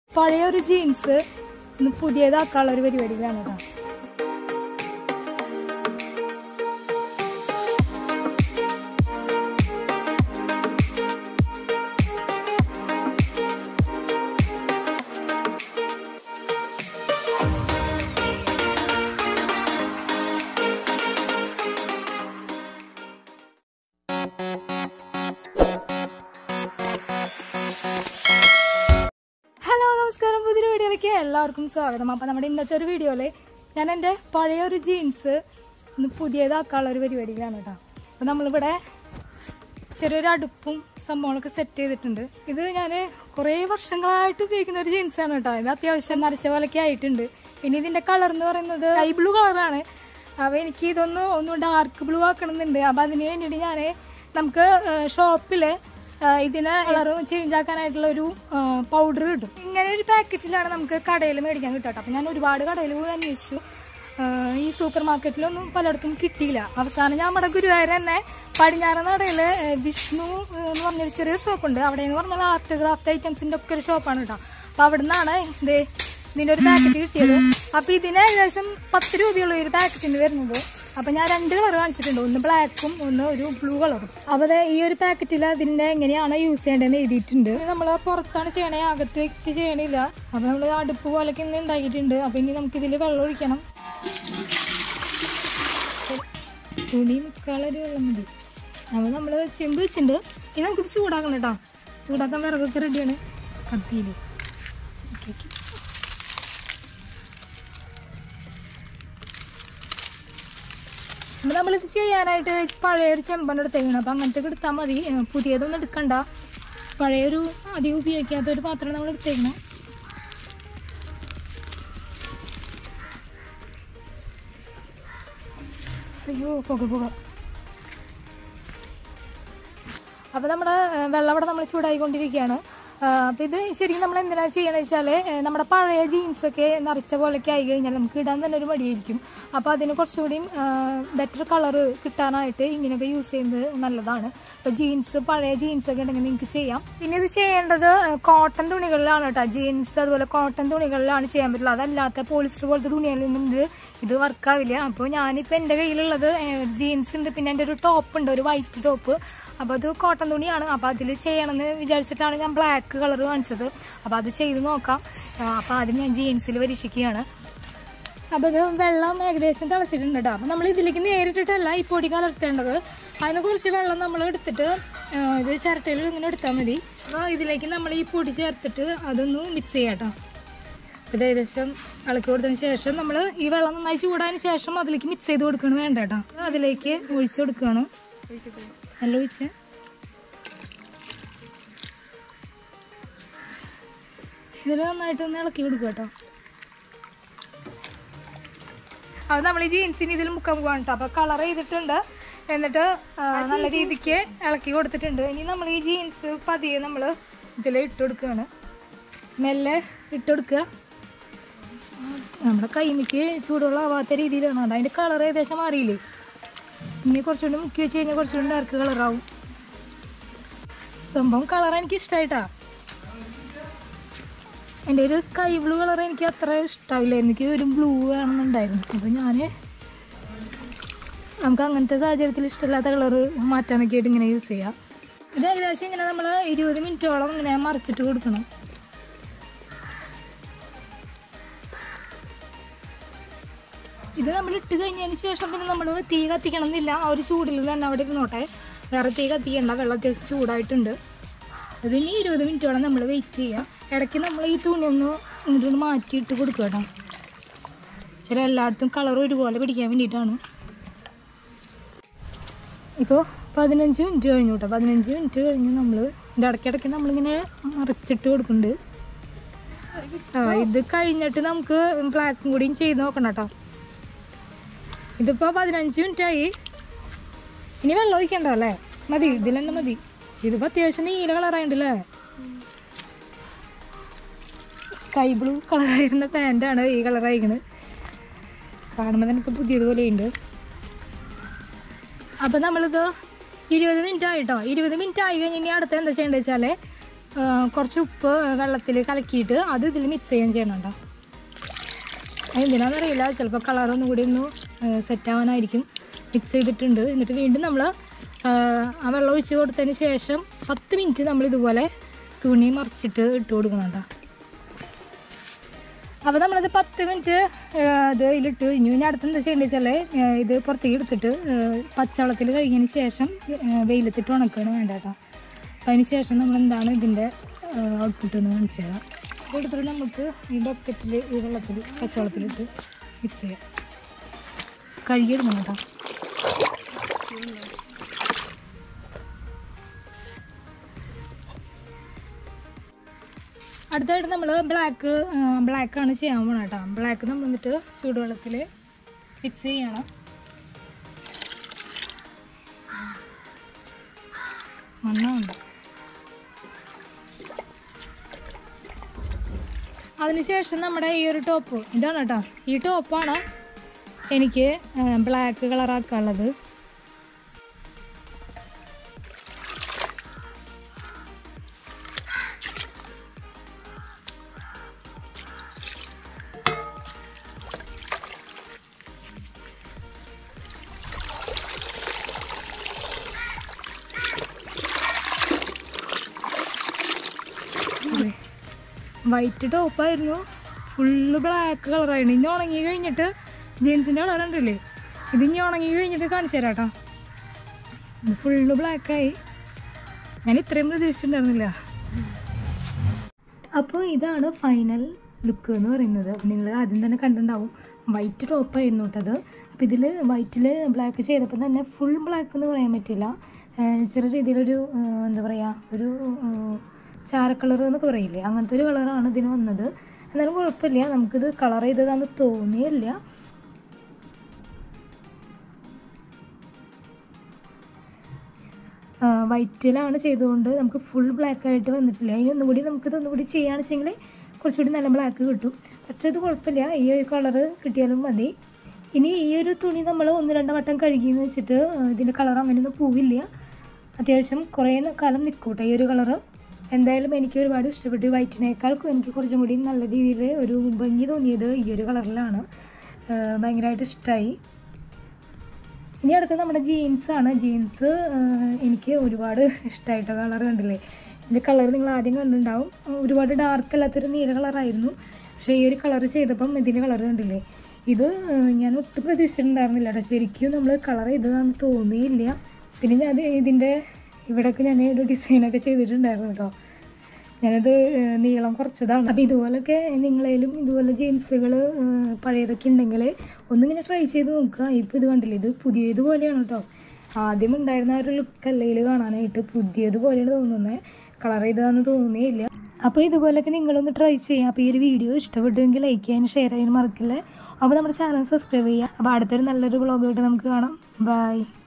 പഴയ ഒരു ജീൻസ് ഒന്ന് പുതിയതാക്കാനുള്ള ഒരു പരിപാടിയിലാണ് കേട്ടോ ഹലോ നമസ്കാരം പുതിയൊരു വീഡിയോയിലേക്ക് എല്ലാവർക്കും സ്വാഗതം അപ്പം നമ്മുടെ ഇന്നത്തെ ഒരു വീഡിയോയിൽ ഞാൻ എൻ്റെ പഴയ ഒരു ജീൻസ് ഒന്ന് പുതിയതാക്കാനുള്ള ഒരു പരിപാടിയിലാണ് കേട്ടോ അപ്പം നമ്മളിവിടെ ചെറിയൊരു അടുപ്പും സംഭവങ്ങളൊക്കെ സെറ്റ് ചെയ്തിട്ടുണ്ട് ഇത് ഞാൻ കുറേ വർഷങ്ങളായിട്ട് ഉപയോഗിക്കുന്ന ഒരു ജീൻസാണ് കേട്ടോ ഇത് അത്യാവശ്യം നരച്ച പോലൊക്കെ ആയിട്ടുണ്ട് പിന്നെ ഇതിൻ്റെ കളർ എന്ന് പറയുന്നത് സ്കൈ ബ്ലൂ കളറാണ് അപ്പോൾ എനിക്ക് ഇതൊന്ന് ഒന്ന് ഡാർക്ക് ബ്ലൂ ആക്കണമെന്നുണ്ട് അപ്പോൾ അതിന് വേണ്ടിയിട്ട് ഞാൻ നമുക്ക് ഷോപ്പിൽ ഇതിന് കളർ ചേഞ്ച് ആക്കാനായിട്ടുള്ള ഒരു പൗഡർ കിട്ടും ഇങ്ങനെ ഒരു പാക്കറ്റിലാണ് നമുക്ക് കടയിൽ മേടിക്കാൻ കിട്ടുക അപ്പം ഞാൻ ഒരുപാട് കടയിൽ പോയി അന്വേഷിച്ചു ആ, ഈ സൂപ്പർ മാർക്കറ്റിലൊന്നും പലയിടത്തും കിട്ടിയില്ല അവസാനം ഞാൻ നമ്മുടെ ഗുരുവായൂർ തന്നെ പടിഞ്ഞാറ് നടയിൽ വിഷ്ണു ഏ, എന്ന് പറഞ്ഞൊരു ചെറിയൊരു ഷോപ്പുണ്ട് അവിടെ എന്ന് പറഞ്ഞാൽ ആർട്ട് ക്രാഫ്റ്റ് ഐറ്റംസിന്റെ ഒക്കെ ഒരു ഷോപ്പാണ് കേട്ടോ അപ്പൊ അവിടെ നിന്നാണ് ഇത് ഇതിന്റെ ഒരു പാക്കറ്റ് കിട്ടിയത് അപ്പൊ ഇതിന് ഏകദേശം പത്ത് രൂപയുള്ള ഒരു പാക്കറ്റിന് വരുന്നത് അപ്പൊ ഞാൻ രണ്ട് കളർ കാണിച്ചിട്ടുണ്ട് ഒന്ന് ബ്ലാക്കും ഒന്ന് ഒരു ബ്ലൂ കളറും അപ്പൊ ദേ ഈ ഒരു പാക്കറ്റിൽ അതിന്റെ എങ്ങനെയാണ് യൂസ് ചെയ്യേണ്ടതെന്ന് എഴുതിയിട്ടുണ്ട് നമ്മൾ പുറത്താണ് ചെയ്യണേ അകത്ത് വെച്ച് ചെയ്യണില്ല അപ്പൊ നമ്മൾ അടുപ്പ് പോലൊക്കെ ഇന്ന് ഉണ്ടാക്കിയിട്ടുണ്ട് അപ്പൊ ഇനി നമുക്ക് ഇതിൽ വെള്ളം ഒഴിക്കണം തുണി മുക്കാളൊരു വെള്ളം മതി അപ്പോൾ നമ്മൾ ചെമ്പ് വെച്ചിട്ടുണ്ട് ഇനി നമുക്കിത് ചൂടാക്കണം കേട്ടോ ചൂടാക്കാൻ വിറകൊക്കെ റെഡിയാണ് കത്തിയിൽ ഓക്കെ ഓക്കെ അപ്പോൾ നമ്മളിത് ചെയ്യാനായിട്ട് പഴയൊരു ചെമ്പാണ് എടുത്തേക്കണം അപ്പം അങ്ങനത്തെ എടുത്താൽ മതി ഏ, പുതിയതൊന്നും എടുക്കണ്ട പഴയൊരു അധികം ഉപയോഗിക്കാത്ത ഒരു പാത്രം നമ്മൾ എടുത്തേക്കണം അയ്യോ പുക പുക അപ്പോൾ നമ്മുടെ ഏഹ്, വെള്ളം ഇവിടെ നമ്മൾ ചൂടായിക്കൊണ്ടിരിക്കുകയാണ് അപ്പോൾ ഇത് ശരിക്കും നമ്മൾ എന്തിനാണ് ചെയ്യണമെന്ന് വെച്ചാൽ നമ്മുടെ പഴയ ജീൻസൊക്കെ നിറച്ച പോലെയൊക്കെ ആയി കഴിഞ്ഞാൽ നമുക്ക് ഇടാൻ തന്നെ ഒരു മടിയായിരിക്കും അപ്പോൾ അതിന് കുറച്ചുകൂടിയും ബെറ്റർ കളറ് കിട്ടാനായിട്ട് ഇങ്ങനെയൊക്കെ യൂസ് ചെയ്യുന്നത് നല്ലതാണ് ഇപ്പോൾ ജീൻസ് പഴയ ജീൻസൊക്കെ ഉണ്ടെങ്കിൽ നിങ്ങൾക്ക് ചെയ്യാം പിന്നെ ഇത് ചെയ്യേണ്ടത് കോട്ടൺ തുണികളിലാണ് കേട്ടോ ജീൻസ് അതുപോലെ കോട്ടൺ തുണികളിലാണ് ചെയ്യാൻ പറ്റുള്ളൂ അതല്ലാത്ത പോളിസ്റ്റർ പോലത്തെ തുണികളിലൊന്നും ഇത് ഇത് വർക്കാവില്ല അപ്പോൾ ഞാനിപ്പോൾ എൻ്റെ കയ്യിലുള്ളത് ജീൻസ് ഉണ്ട് പിന്നെ എൻ്റെ ഒരു ടോപ്പ് ഉണ്ട് ഒരു വൈറ്റ് ടോപ്പ് അപ്പോൾ അത് കോട്ടൺ തുണിയാണ് അപ്പോൾ അതിൽ ചെയ്യണമെന്ന് വിചാരിച്ചിട്ടാണ് ഞാൻ ബ്ലാക്ക് കളർ കാണിച്ചത് അപ്പോൾ അത് ചെയ്ത് നോക്കാം അപ്പോൾ ആദ്യം ഞാൻ ജീൻസിൽ പരീക്ഷിക്കുകയാണ് അപ്പോൾ ഇത് വെള്ളം ഏകദേശം തിളച്ചിട്ടുണ്ട് കേട്ടോ അപ്പോൾ നമ്മൾ ഇതിലേക്ക് നേരിട്ടിട്ടല്ല ഈ പൊടി കലർത്തേണ്ടത് അതിന് കുറച്ച് വെള്ളം നമ്മൾ എടുത്തിട്ട് ആ, ഇത് ചിരട്ടയിൽ ഇങ്ങനെ എടുത്താൽ മതി അപ്പോൾ ഇതിലേക്ക് നമ്മൾ ഈ പൊടി ചേർത്തിട്ട് അതൊന്ന് മിക്സ് ചെയ്യാം കേട്ടോ ഇത് ഏകദേശം ഇളക്കി കൊടുത്തതിന് ശേഷം നമ്മൾ ഈ വെള്ളം നന്നായി ചൂടായതിന് ശേഷം അതിലേക്ക് മിക്സ് ചെയ്ത് കൊടുക്കണം വേണ്ട കേട്ടോ അതിലേക്ക് ഒഴിച്ചു കൊടുക്കുകയാണ് നല്ല ഒഴിച്ച് ഇതിൽ നന്നായിട്ടൊന്ന് ഇളക്കി കൊടുക്കുക കേട്ടോ അത് നമ്മൾ ഈ ജീൻസിന് ഇതിൽ മുക്കാൻ പോകാണ് കേട്ടോ അപ്പോൾ കളർ ചെയ്തിട്ടുണ്ട് എന്നിട്ട് ആ, നല്ല രീതിക്ക് ഇളക്കി കൊടുത്തിട്ടുണ്ട് ഇനി നമ്മൾ ഈ ജീൻസ് പതിയെ നമ്മൾ ഇതിൽ ഇട്ട് കൊടുക്കുകയാണ് മെല്ലെ ഇട്ട് കൊടുക്കുക നമ്മുടെ കൈമിക്ക് ചൂടുവെള്ളം ആവാത്ത രീതിയിലാണ് കേട്ടോ അതിൻ്റെ കളർ ഏകദേശം മാറിയില്ലേ ഇനി കുറച്ചുകൂടി മുക്കി വെച്ച് കഴിഞ്ഞാൽ കുറച്ചുകൂടി ഡാർക്ക് കളറാവും സംഭവം കളർ എനിക്ക് ഇഷ്ടമായിട്ടാ എൻ്റെ ഒരു സ്കൈ ബ്ലൂ കളർ എനിക്ക് അത്ര ഇഷ്ടമാവില്ലായിരുന്നു എനിക്ക് ഒരു ബ്ലൂ വേണമെന്നുണ്ടായിരുന്നു അപ്പോൾ ഞാൻ നമുക്ക് അങ്ങനത്തെ സാഹചര്യത്തിൽ ഇഷ്ടമില്ലാത്ത കളർ മാറ്റാനൊക്കെ ആയിട്ട് ഇങ്ങനെ യൂസ് ചെയ്യാം ഇത് ഏകദേശം ഇങ്ങനെ നമ്മൾ ഇരുപത് മിനിറ്റോളം ഇങ്ങനെ മറിച്ചിട്ട് കൊടുക്കണം ഇത് നമ്മൾ ഇട്ട് കഴിഞ്ഞതിന് ശേഷം പിന്നെ നമ്മൾ തീ കത്തിക്കണം എന്നില്ല ആ ഒരു ചൂടിൽ തന്നെ അവിടെ ഇരുന്നോട്ടെ വേറെ തീ കത്തിക്കണ്ട വെള്ളം അത്യാവശ്യം ചൂടായിട്ടുണ്ട് അതിന് ഇരുപത് മിനിറ്റോളം നമ്മൾ വെയിറ്റ് ചെയ്യുക ഇടയ്ക്ക് നമ്മൾ ഈ തുണി ഒന്ന് ഇങ്ങോട്ട് മാറ്റിയിട്ട് കൊടുക്കുക കേട്ടോ ചില എല്ലായിടത്തും കളർ ഒരുപോലെ പിടിക്കാൻ വേണ്ടിയിട്ടാണ് ഇപ്പോൾ പതിനഞ്ച് മിനിറ്റ് കഴിഞ്ഞു കേട്ടോ പതിനഞ്ച് മിനിറ്റ് കഴിഞ്ഞ് നമ്മൾ ഇതിൻ്റെ ഇടയ്ക്കിടയ്ക്ക് നമ്മളിങ്ങനെ മറിച്ചിട്ട് കൊടുക്കുന്നുണ്ട് ആ ഇത് കഴിഞ്ഞിട്ട് നമുക്ക് ബ്ലാക്കും കൂടിയും ചെയ്ത് നോക്കണം കേട്ടോ ഇതിപ്പോൾ പതിനഞ്ച് മിനിറ്റ് ആയി ഇനി വെള്ളം ഒഴിക്കണ്ട അല്ലേ മതി ഇതിൽ തന്നെ മതി ഇതിപ്പോൾ അത്യാവശ്യം നീല കളറായിട്ടുണ്ടല്ലേ സ്കൈ ബ്ലൂ കളറായിരുന്ന പാൻറ്റാണ് ഈ കളറായിരിക്കുന്നത് കാണുമ്പോൾ തന്നെ ഇപ്പോൾ പുതിയതുപോലെ ഉണ്ട് അപ്പം നമ്മളിത് ഇരുപത് മിനിറ്റ് ആയിട്ടോ ഇരുപത് മിനിറ്റ് ആയി കഴിഞ്ഞ് ഇനി അടുത്ത് എന്താ ചെയ്യേണ്ടത് വെച്ചാൽ ആ, കുറച്ച് ഉപ്പ് വെള്ളത്തിൽ കലക്കിയിട്ട് അത് ഇതിൽ മിക്സ് ചെയ്യാൻ ചെയ്യണുണ്ടോ എന്തിനാണെന്നറിയില്ല ചിലപ്പോൾ കളറൊന്നും കൂടി ഒന്ന് സെറ്റ് ആവാനായിരിക്കും മിക്സ് ചെയ്തിട്ടുണ്ട് എന്നിട്ട് വീണ്ടും നമ്മൾ ആ വെള്ളം ഒഴിച്ച് കൊടുത്തതിന് ശേഷം പത്ത് മിനിറ്റ് നമ്മൾ ഇതുപോലെ തുണി മറിച്ചിട്ട് ഇട്ട് കൊടുക്കണം കേട്ടോ അപ്പോൾ നമ്മളത് പത്ത് മിനിറ്റ് ഇത് ഇതിലിട്ട് കഴിഞ്ഞു ഇനി അടുത്ത് എന്താ ചെയ്യേണ്ടത് വെച്ചാൽ ഇത് പുറത്തേക്ക് എടുത്തിട്ട് പച്ചവെള്ളത്തിൽ കഴുകിയതിന് ശേഷം ഏഹ്, വെയിലത്തിട്ട് ഉണക്കുകയാണ് വേണ്ട കേട്ടോ അപ്പോൾ അതിന് ശേഷം നമ്മൾ എന്താണ് ഇതിൻ്റെ ഔട്ട്പുട്ട് എന്ന് കാണിച്ചു തരാം ഇത് എടുത്തിട്ട് നമുക്ക് ഈ ബക്കറ്റിൽ ഈ വെള്ളത്തിൽ പച്ചവെള്ളത്തിലിട്ട് മിക്സ് ചെയ്യാം കഴുകിയെടുക്കണം കേട്ടോ അടുത്തായിട്ട് നമ്മൾ ബ്ലാക്ക് ബ്ലാക്കാണ് ചെയ്യാൻ പോകണം കേട്ടോ ബ്ലാക്ക് നമ്മൾ എന്നിട്ട് ചൂടുവെള്ളത്തിൽ മിക്സ് ചെയ്യണം മണ്ണുണ്ട് അതിനുശേഷം നമ്മുടെ ഈ ഒരു ടോപ്പ് ഇതാണ് കേട്ടോ ഈ ടോപ്പാണ് എനിക്ക് ബ്ലാക്ക് കളറാക്കാനുള്ളത് വൈറ്റ് ടോപ്പായിരുന്നു ഫുള്ള് ബ്ലാക്ക് കളറായിരുന്നു ഇനി ഉണങ്ങി കഴിഞ്ഞിട്ട് ജീൻസിൻ്റെ കളർ ഉണ്ടല്ലേ ഇത് ഇനി ഉണങ്ങി കഴിഞ്ഞിട്ട് കാണിച്ചു തരാം കേട്ടോ ഇത് ഫുള്ള് ബ്ലാക്കായി ഞാൻ ഇത്രയും പ്രതീക്ഷിച്ചിട്ടുണ്ടായിരുന്നില്ല അപ്പോൾ ഇതാണ് ഫൈനൽ ലുക്ക് എന്ന് പറയുന്നത് നിങ്ങൾ ആദ്യം തന്നെ കണ്ടിട്ടുണ്ടാവും വൈറ്റ് ടോപ്പായിരുന്നു കേട്ടത് അപ്പോൾ ഇതിൽ വൈറ്റിൽ ബ്ലാക്ക് ചെയ്തപ്പോൾ തന്നെ ഫുൾ ബ്ലാക്ക് എന്ന് പറയാൻ പറ്റില്ല ഏഹ് ചെറിയ രീതിയിലൊരു ഏഹ് എന്താ പറയുക ഒരു ഏഹ് ചാര കളർ എന്നൊക്കെ പറയില്ലേ അങ്ങനത്തെ ഒരു കളറാണ് ഇതിന് വന്നത് എന്നാലും കുഴപ്പമില്ല നമുക്കിത് കളർ ചെയ്തതാണെന്ന് തോന്നിയില്ല വൈറ്റിലാണ് ചെയ്തുകൊണ്ട് നമുക്ക് ഫുൾ ബ്ലാക്ക് ആയിട്ട് വന്നിട്ടില്ല ഇനി ഒന്നുകൂടി നമുക്കിത് ഒന്നുകൂടി ചെയ്യുകയാണെന്ന് വെച്ചെങ്കിൽ കുറച്ചുകൂടി നല്ല ബ്ലാക്ക് കിട്ടും പക്ഷേ ഇത് കുഴപ്പമില്ല ഈ ഒരു കളറ് കിട്ടിയാലും മതി ഇനി ഈ ഒരു തുണി നമ്മൾ ഒന്ന് രണ്ട് വട്ടം കഴുകിയെന്ന് വെച്ചിട്ട് ആ, ഇതിൻ്റെ കളർ അങ്ങനെയൊന്നും പോവില്ല അത്യാവശ്യം കുറേ കാലം നിൽക്കൂട്ടെ ഈ ഒരു കളറ് എന്തായാലും എനിക്ക് ഒരുപാട് ഇഷ്ടപ്പെട്ടു വൈറ്റിനേക്കാൾ എനിക്ക് കുറച്ചും കൂടി നല്ല രീതിയിൽ ഒരു ഭംഗി തോന്നിയത് ഈ ഒരു കളറിലാണ് ഭയങ്കരമായിട്ട് ഇഷ്ടമായി ഇനി അടുത്ത നമ്മുടെ ജീൻസാണ് ജീൻസ് എനിക്ക് ഒരുപാട് ഇഷ്ടമായിട്ടോ കളർ കണ്ടില്ലേ ഇതിൻ്റെ കളർ നിങ്ങൾ ആദ്യം കണ്ടിട്ടുണ്ടാവും ഒരുപാട് ഡാർക്ക് അല്ലാത്തൊരു നീല കളറായിരുന്നു പക്ഷേ ഈ ഒരു കളർ ചെയ്തപ്പം ഇതിൻ്റെ കളർ കണ്ടില്ലേ ഇത് ആ, ഞാൻ ഒട്ടും പ്രതീക്ഷിച്ചിട്ടുണ്ടായിരുന്നില്ല കേട്ടോ ശരിക്കും നമ്മൾ കളർ ചെയ്തതാണെന്ന് തോന്നിയില്ല പിന്നെ ഞാൻ അത് ഇതിൻ്റെ ഇവിടെയൊക്കെ ഞാൻ ഒരു ഡിസൈനൊക്കെ ചെയ്തിട്ടുണ്ടായിരുന്നു കേട്ടോ ഞാനത് ഏഹ്, നീളം കുറച്ചതാണ് അപ്പോൾ ഇതുപോലൊക്കെ നിങ്ങളേലും ഇതുപോലെ ജീൻസുകൾ പഴയതൊക്കെ ഉണ്ടെങ്കിൽ ഒന്നിങ്ങനെ ട്രൈ ചെയ്ത് നോക്കുക ഇപ്പോൾ ഇത് കണ്ടില്ലേ ഇത് പുതിയതുപോലെയാണ് കേട്ടോ ആദ്യം ഉണ്ടായിരുന്ന ആ ഒരു ലുക്ക് അല്ലയിൽ കാണാനായിട്ട് പുതിയതുപോലെയാണ് തോന്നുന്നത് കളർ ചെയ്തതാണെന്ന് തോന്നിയില്ല അപ്പോൾ ഇതുപോലൊക്കെ നിങ്ങളൊന്ന് ട്രൈ ചെയ്യാം അപ്പോൾ ഈ ഒരു വീഡിയോ ഇഷ്ടപ്പെട്ടെങ്കിൽ ലൈക്ക് ചെയ്യാനും ഷെയർ ചെയ്യാനും മറക്കില്ല അപ്പോൾ നമ്മുടെ ചാനൽ സബ്സ്ക്രൈബ് ചെയ്യുക അപ്പോൾ അടുത്തൊരു നല്ലൊരു വ്ളോഗായിട്ട് നമുക്ക് കാണാം ബൈ